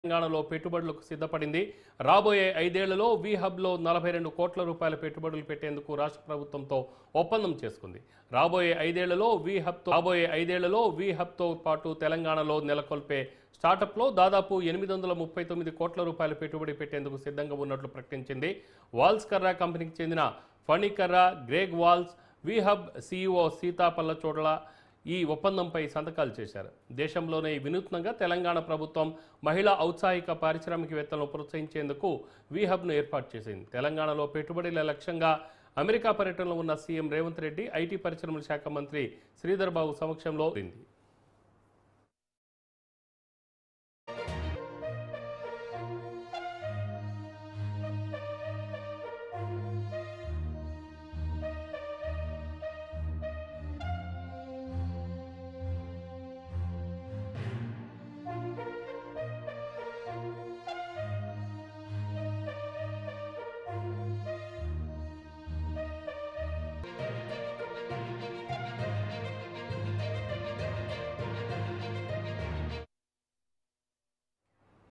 తెలంగాణలో పెట్టుబడులకు సిద్ధపడింది రాబోయే ఐదేళ్లలో వి హబ్లో నలభై రెండు కోట్ల రూపాయల పెట్టుబడులు పెట్టేందుకు రాష్ట్ర ప్రభుత్వంతో ఒప్పందం చేసుకుంది రాబోయే ఐదేళ్లలో వి హబ్తో రాబోయే ఐదేళ్లలో వి హబ్తో పాటు తెలంగాణలో నెలకొల్పే స్టార్టప్లో దాదాపు ఎనిమిది వందల ముప్పై తొమ్మిది కోట్ల రూపాయల పెట్టుబడి పెట్టేందుకు సిద్ధంగా ఉన్నట్లు ప్రకటించింది వాల్స్ కర్రా కంపెనీకి చెందిన Phani Karra Greg Walls V Hub CEO Sitapalla చోట్ల ఈ ఒప్పందంపై సంతకాలు చేశారు దేశంలోనే వినూత్నంగా తెలంగాణ ప్రభుత్వం మహిళా ఔత్సాహిక పారిశ్రామికవేత్తలను ప్రోత్సహించేందుకు వీహబ్ను ఏర్పాటు చేసింది తెలంగాణలో పెట్టుబడుల లక్ష్యంగా అమెరికా పర్యటనలో ఉన్న సీఎం రేవంత్ రెడ్డి ఐటీ పరిశ్రమల శాఖ మంత్రి శ్రీధర్ బాబు సమక్షంలో ఉంది